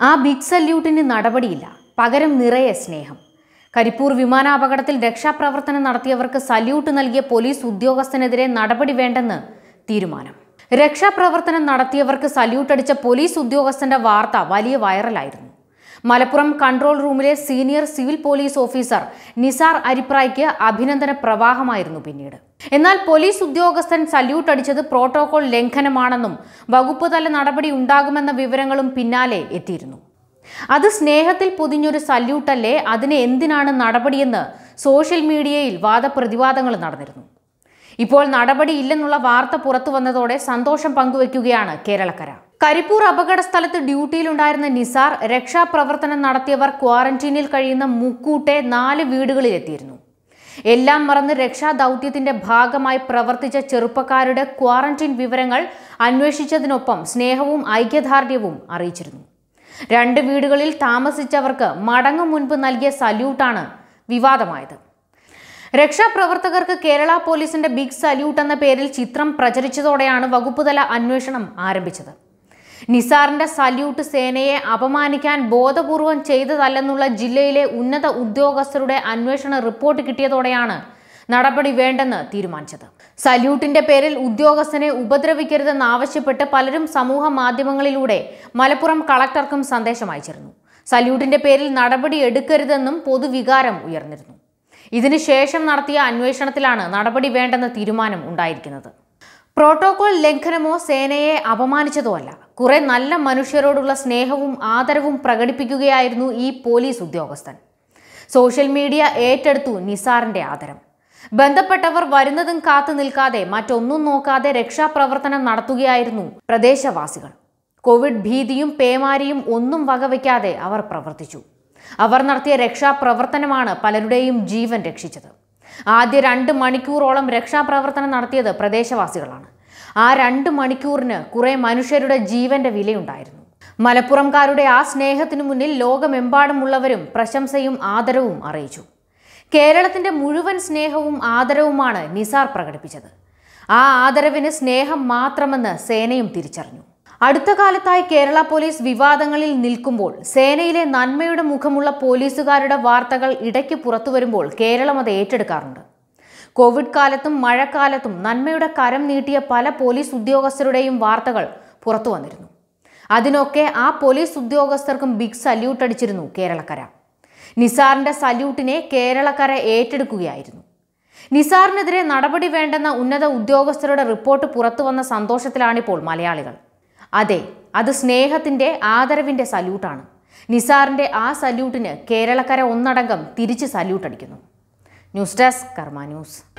ആ ബിഗ് സല്യൂട്ടിന് നടപടിയില്ല പകരം നിറയെ സ്നേഹം കരിപ്പൂർ വിമാനാപകടത്തിൽ രക്ഷാപ്രവർത്തനം നടത്തിയവർക്ക് സല്യൂട്ട് നൽകിയ പോലീസ് ഉദ്യോഗസ്ഥനെതിരെ നടപടി വേണ്ടെന്ന് തീരുമാനം രക്ഷാപ്രവർത്തനം നടത്തിയവർക്ക് സല്യൂട്ട് അടിച്ച പോലീസ് ഉദ്യോഗസ്ഥന്റെ വാർത്ത വലിയ വൈറലായിരുന്നു Malappuram control room senior civil police officer Nisar അരിപ്രായ്ക്ക് അഭിനന്ദന പ്രവാഹമായിരുന്നു പിന്നീട് എന്നാൽ പോലീസ് ഉദ്യോഗസ്ഥൻ സല്യൂട്ട് അടിച്ചത് പ്രോട്ടോകോൾ ലംഘനമാണെന്നും വകുപ്പ് തല നടപടി ഉണ്ടാകുമെന്ന വിവരങ്ങളും പിന്നാലെ എത്തിയിരുന്നു അത് സ്നേഹത്തിൽ പൊതിഞ്ഞൊരു സല്യൂട്ടല്ലേ അതിന് എന്തിനാണ് നടപടിയെന്ന് സോഷ്യൽ മീഡിയയിൽ വാദപ്രതിവാദങ്ങൾ നടന്നിരുന്നു ഇപ്പോൾ നടപടിയില്ലെന്നുള്ള വാർത്ത പുറത്തു വന്നതോടെ സന്തോഷം പങ്കുവെക്കുകയാണ് കേരളക്കര കരിപ്പൂർ അപകട സ്ഥലത്ത് ഡ്യൂട്ടിയിലുണ്ടായിരുന്ന നിസാർ രക്ഷാപ്രവർത്തനം നടത്തിയവർ ക്വാറന്റീനിൽ കഴിയുന്ന മുക്കൂട്ടെ നാല് വീടുകളിലെത്തിയിരുന്നു എല്ലാം മറന്ന് രക്ഷാദൗത്യത്തിന്റെ ഭാഗമായി പ്രവർത്തിച്ച ചെറുപ്പക്കാരുടെ ക്വാറന്റീൻ വിവരങ്ങൾ അന്വേഷിച്ചതിനൊപ്പം സ്നേഹവും ഐക്യദാർഢ്യവും അറിയിച്ചിരുന്നു രണ്ട് വീടുകളിൽ താമസിച്ചവർക്ക് മടങ്ങും മുൻപ് നൽകിയ സല്യൂട്ടാണ് വിവാദമായത് രക്ഷാപ്രവർത്തകർക്ക് കേരള പോലീസിന്റെ ബിഗ് സല്യൂട്ട് എന്ന പേരിൽ ചിത്രം പ്രചരിച്ചതോടെയാണ് വകുപ്പുതല അന്വേഷണം ആരംഭിച്ചത് നിസാറിന്റെ സല്യൂട്ട് സേനയെ അപമാനിക്കാൻ ബോധപൂർവം ചെയ്തതല്ലെന്നുള്ള ജില്ലയിലെ ഉന്നത ഉദ്യോഗസ്ഥരുടെ അന്വേഷണ റിപ്പോർട്ട് കിട്ടിയതോടെയാണ് നടപടി വേണ്ടെന്ന് തീരുമാനിച്ചത് സല്യൂട്ടിന്റെ പേരിൽ ഉദ്യോഗസ്ഥനെ ഉപദ്രവിക്കരുതെന്നാവശ്യപ്പെട്ട് പലരും സമൂഹ മാധ്യമങ്ങളിലൂടെ മലപ്പുറം കളക്ടർക്കും സന്ദേശം അയച്ചിരുന്നു സല്യൂട്ടിന്റെ പേരിൽ നടപടി എടുക്കരുതെന്നും പൊതുവികാരം ഉയർന്നിരുന്നു ഇതിനുശേഷം നടത്തിയ അന്വേഷണത്തിലാണ് നടപടി വേണ്ടെന്ന തീരുമാനം ഉണ്ടായിരിക്കുന്നത് പ്രോട്ടോകോൾ ലംഘനമോ സേനയെ അപമാനിച്ചതോ അല്ല കുറെ നല്ല മനുഷ്യരോടുള്ള സ്നേഹവും ആദരവും പ്രകടിപ്പിക്കുകയായിരുന്നു ഈ പോലീസ് ഉദ്യോഗസ്ഥൻ സോഷ്യൽ മീഡിയ ഏറ്റെടുത്തു നിസാറിന്റെ ആദരം ബന്ധപ്പെട്ടവർ വരുന്നതും കാത്തു നിൽക്കാതെ മറ്റൊന്നും നോക്കാതെ രക്ഷാപ്രവർത്തനം നടത്തുകയായിരുന്നു പ്രദേശവാസികൾ കോവിഡ് ഭീതിയും പേമാരിയും ഒന്നും വകവയ്ക്കാതെ അവർ പ്രവർത്തിച്ചു അവർ നടത്തിയ രക്ഷാപ്രവർത്തനമാണ് പലരുടെയും ജീവൻ രക്ഷിച്ചത് ആദ്യ രണ്ട് മണിക്കൂറോളം രക്ഷാപ്രവർത്തനം നടത്തിയത് പ്രദേശവാസികളാണ് ആ രണ്ട് മണിക്കൂറിന് കുറെ മനുഷ്യരുടെ ജീവന്റെ വിലയുണ്ടായിരുന്നു മലപ്പുറംകാരുടെ ആ സ്നേഹത്തിനു മുന്നിൽ ലോകമെമ്പാടുമുള്ളവരും പ്രശംസയും ആദരവും അറിയിച്ചു കേരളത്തിന്റെ മുഴുവൻ സ്നേഹവും ആദരവുമാണ് നിസാർ പ്രകടിപ്പിച്ചത് ആ ആദരവിന് സ്നേഹം മാത്രമെന്ന് സേനയും തിരിച്ചറിഞ്ഞു അടുത്ത കാലത്തായി കേരള പോലീസ് വിവാദങ്ങളിൽ നിൽക്കുമ്പോൾ സേനയിലെ നന്മയുടെ മുഖമുള്ള പോലീസുകാരുടെ വാർത്തകൾ ഇടയ്ക്ക് പുറത്തു വരുമ്പോൾ കേരളം അത് ഏറ്റെടുക്കാറുണ്ട് കോവിഡ് കാലത്തും മഴക്കാലത്തും നന്മയുടെ കരം നീട്ടിയ പല പോലീസ് ഉദ്യോഗസ്ഥരുടെയും വാർത്തകൾ പുറത്തു വന്നിരുന്നു അതിനൊക്കെ ആ പോലീസ് ഉദ്യോഗസ്ഥർക്കും ബിഗ് സല്യൂട്ട് അടിച്ചിരുന്നു കേരളക്കര നിസാറിന്റെ സല്യൂട്ടിനെ കേരളക്കര ഏറ്റെടുക്കുകയായിരുന്നു നിസാറിനെതിരെ നടപടി വേണ്ടെന്ന ഉന്നത ഉദ്യോഗസ്ഥരുടെ റിപ്പോർട്ട് പുറത്തു വന്ന സന്തോഷത്തിലാണിപ്പോൾ മലയാളികൾ അതെ അത് സ്നേഹത്തിന്റെ ആദരവിന്റെ സല്യൂട്ടാണ് നിസാറിന്റെ ആ സല്യൂട്ടിന് കേരളക്കര ഒന്നടങ്കം തിരിച്ച് സല്യൂട്ട് അടിക്കുന്നു ന്യൂസ് ഡെസ്ക് കർമ്മ ന്യൂസ്